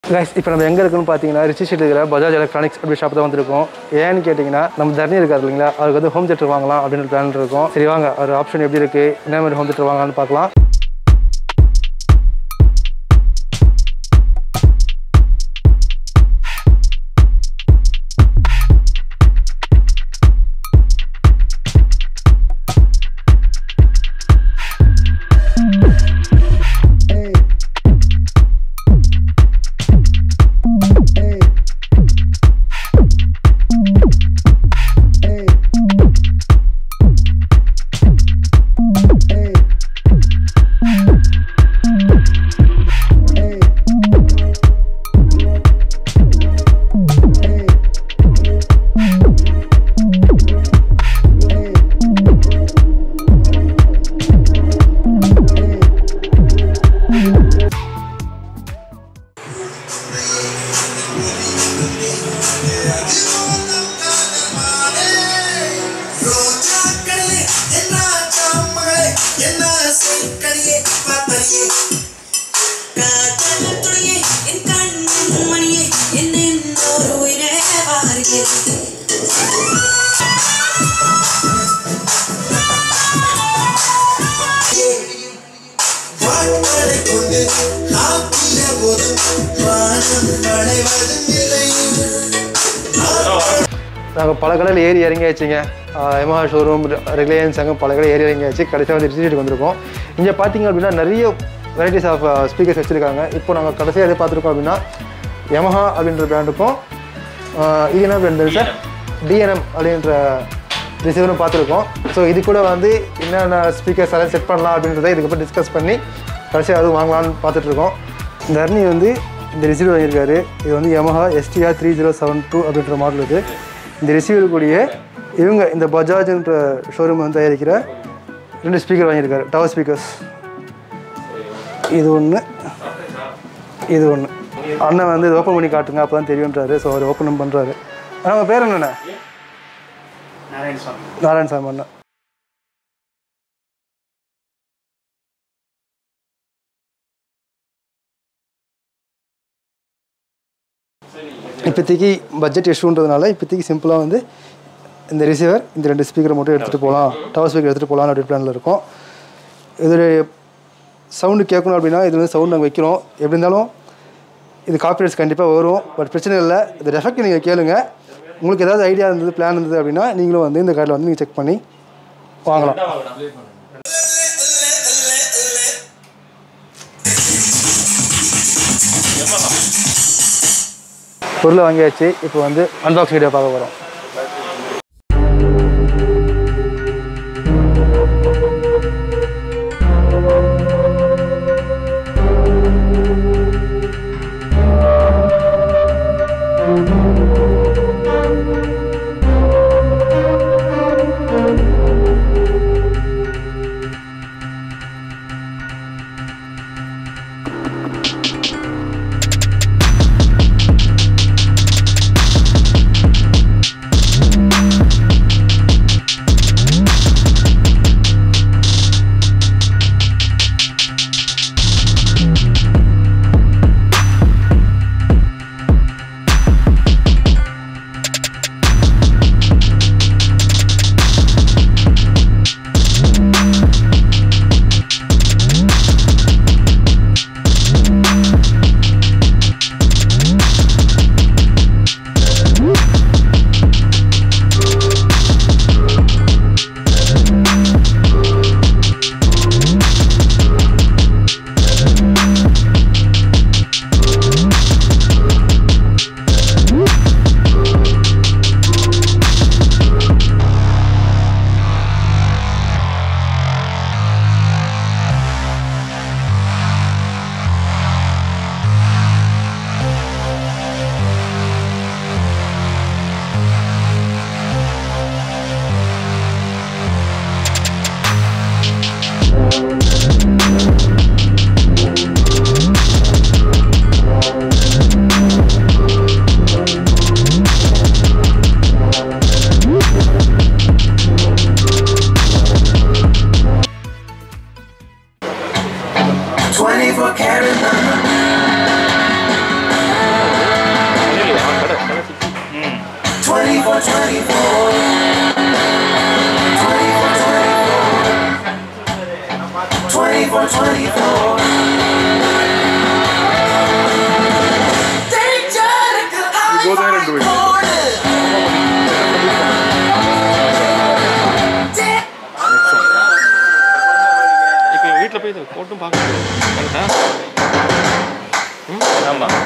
Guys இப்போ நம்ம எங்கே இருக்குன்னு பார்த்தீங்கன்னா ரிச்சி ஸ்ட்ரீட் இருக்கிற பஜாஜ் எலக்ட்ரானிக்ஸ் அப்படி ஷாப் தான் வந்திருக்கோம் ஏன்னு கேட்டிங்கன்னா நம்ம தர்ணி இருக்காரு இல்லைங்களா அவருக்கு வந்து ஹோம் தேட்டர் வாங்கலாம் அப்படின்னு பிளான் இருக்கும் சரி வாங்க ஒரு ஆப்ஷன் எப்படி இருக்குது என்ன மாதிரி ஹோம் தேட்டர் வாங்கலாம்னு பார்க்கலாம் ரோஜாக்களே, என்ன சாமகளே, என்ன செய்களையே பார்த்தறியே. காதல் துணையே, என் கண்ணின் மணியே, என் இன்னொரு உயிரே வாருகிறது. வாட்களை கொண்டு ஆக்கிய போதும் வானம் வளைவதும் இல்லை நாங்கள் பல கடையில் ஏறி இறங்கியாச்சுங்க எமஹா ஷோரூம் ரிலையன்ஸ் அங்கே பல கடை ஏறி இறங்கியாச்சு கடைசியாக வந்து ரிச்சி ஸ்ட்ரீட்டுக்கு வந்திருக்கோம் இங்கே பார்த்தீங்க அப்படின்னா நிறைய வெரைட்டிஸ் ஆஃப் ஸ்பீக்கர்ஸ் வச்சுருக்காங்க இப்போ நாங்கள் கடைசியாக எதை பார்த்துருக்கோம் அப்படின்னா Yamaha அப்படின்ற பிராண்டுக்கும் இது என்ன பிராண்டு சார் டிஎன்எம் அப்படின்ற ரிசீவரும் பார்த்துருக்கோம் ஸோ இது கூட வந்து என்னென்ன ஸ்பீக்கர்ஸ் எல்லாம் செட் பண்ணலாம் அப்படின்றத இதுக்கப்புறம் டிஸ்கஸ் பண்ணி கடைசியாக அதுவும் வாங்கலாம்னு பார்த்துட்ருக்கோம் இந்த அர்னி வந்து இந்த ரிசீவர் வாங்கியிருக்காரு இது வந்து Yamaha STR three zero seven two அப்படின்ற மாடல் இது இந்த ரிசீவர் கூடிய இவங்க இந்த பஜாஜ்ன்ற ஷோரூம் வந்து தயாரிக்கிற ரெண்டு ஸ்பீக்கர் வாங்கியிருக்காரு டவர் ஸ்பீக்கர்ஸ் இது ஒன்று இது ஒன்று அண்ணன் வந்து இது ஓப்பன் பண்ணி காட்டுங்க அப்போ தான் தெரியுன்றாரு ஸோ அவர் ஓப்பன் பண்ணுறாரு அவங்க பேர் என்னண்ணே நாராயணசாமி அண்ணா இப்போதைக்கு பட்ஜெட் இஷ்யூன்றதுனால இப்போதைக்கு சிம்பிளாக வந்து இந்த ரிசீவர் இந்த ரெண்டு ஸ்பீக்கரை மட்டும் எடுத்துகிட்டு போகலாம் டவர் ஸ்பீக்கர் எடுத்துகிட்டு போகலாம் அப்படி பிளானில் இருக்கும் இதோடைய சவுண்டு கேட்கணும் அப்படின்னா இது வந்து சவுண்ட் நாங்கள் வைக்கிறோம் எப்படி இருந்தாலும் இது காப்பிரைட்ஸ் கண்டிப்பாக வரும் பட் பிரச்சனை இல்லை இது எஃபெக்ட் நீங்கள் கேளுங்க உங்களுக்கு ஏதாவது ஐடியா இருந்தது பிளான் இருந்தது அப்படின்னா நீங்களும் வந்து இந்த கார்டில் வந்து நீங்கள் செக் பண்ணி வாங்கலாம் பொருளை வாங்கியாச்சு இப்போ வந்து அன்பாக்சிங் வீடியோ பார்க்க போகிறோம்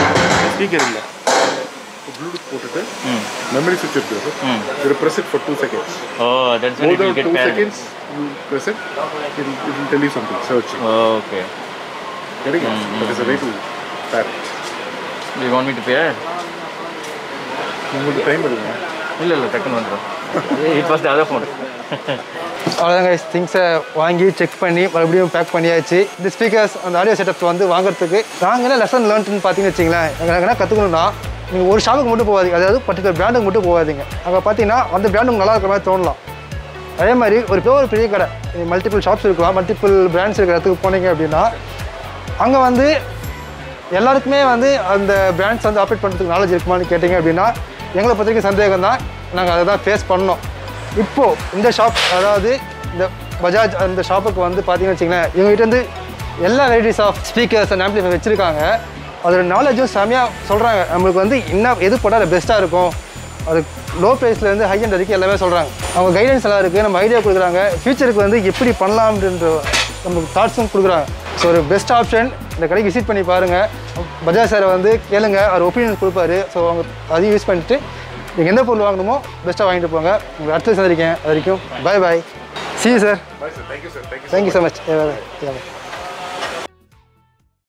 ஸ்பீக்கர் இல்லை ப்ளூடூத் போட்டுட்டு ம் மெமரி சுவிட்ச் இருக்கு ம் இது press it for two seconds oh that's when it More will than get two paired. seconds, you press it, it will, it will tell you something, search. Okay. Getting it? That is a way to pair it. Do you want me to pair? உங்களுக்கு time எடுங்க இல்ல இல்ல டக்குன்னு வந்துடும் it was the other phone அவ்வளோதாங்க திங்ஸை வாங்கி check பண்ணி மறுபடியும் பேக் பண்ணியாச்சு இந்த ஸ்பீக்கர்ஸ் அந்த ஆடியோ செட்டப்ஸ் வந்து வாங்குறதுக்கு நாங்கள் என்ன லெசன் லேர்ன்ட்டுன்னு பார்த்தீங்கன்னு வச்சிங்களேன் எங்களுக்கு என்ன கற்றுக்கணும்னா நீங்கள் ஒரு ஷாப்புக்கு மட்டும் போகாதீங்க அதாவது பர்டிகுலர் பிராண்டுக்கு மட்டும் போகாதீங்க அங்கே பார்த்தீங்கன்னா அந்த பிராண்டு நல்லா இருக்கிற மாதிரி தோணலாம் அதே மாதிரி ஒரு பெரிய ஒரு பெரிய கடை மல்டிபிள் ஷாப்ஸ் இருக்கலாம் மல்டிபிள் பிராண்ட்ஸ் இருக்கிற இடத்துக்கு போனீங்க அப்படின்னா அங்கே வந்து எல்லாருக்குமே வந்து அந்த பிராண்ட்ஸ் வந்து ஆப்ரேட் பண்ணுறதுக்கு நாலேஜ் இருக்குமான்னு கேட்டிங்க அப்படின்னா எங்களை பொறுத்த வரைக்கும் சந்தேகம் தான் நாங்கள் அதை தான் ஃபேஸ் பண்ணோம் இப்போது இந்த ஷாப் அதாவது இந்த பஜாஜ் அந்த ஷாப்புக்கு வந்து பார்த்தீங்கன்னு வச்சிங்களேன் இவங்ககிட்ட வந்து எல்லா varieties of speakers and amplify வச்சுருக்காங்க அதோட நாலேஜும் செமையாக சொல்கிறாங்க நம்மளுக்கு வந்து என்ன எது போட்டால் பெஸ்ட்டாக இருக்கும் அது லோ ப்ரைஸ்லேருந்து ஹை அண்ட் வரைக்கும் எல்லாமே சொல்கிறாங்க அவங்க கைடன்ஸ் எல்லாம் இருக்குது நம்ம ஐடியா கொடுக்குறாங்க ஃபியூச்சருக்கு வந்து எப்படி பண்ணலாம் அப்படின்ற நமக்கு தாட்ஸும் கொடுக்குறாங்க ஸோ ஒரு பெஸ்ட் ஆப்ஷன் இந்த கடைக்கு விசிட் பண்ணி பாருங்கள் பஜாஜ் சாரை வந்து கேளுங்க அவர் ஒப்பீனியன் கொடுப்பாரு ஸோ அவங்க அதையும் யூஸ் பண்ணிட்டு நீங்கள் எந்த பொருள் வாங்கணுமோ பெஸ்ட்டாக வாங்கிட்டு போங்க உங்களை அடுத்து சந்திரிக்கேன் அது வரைக்கும் பாய் பாய் சி sir Bye sir, thank you sir, thank you so thank you so much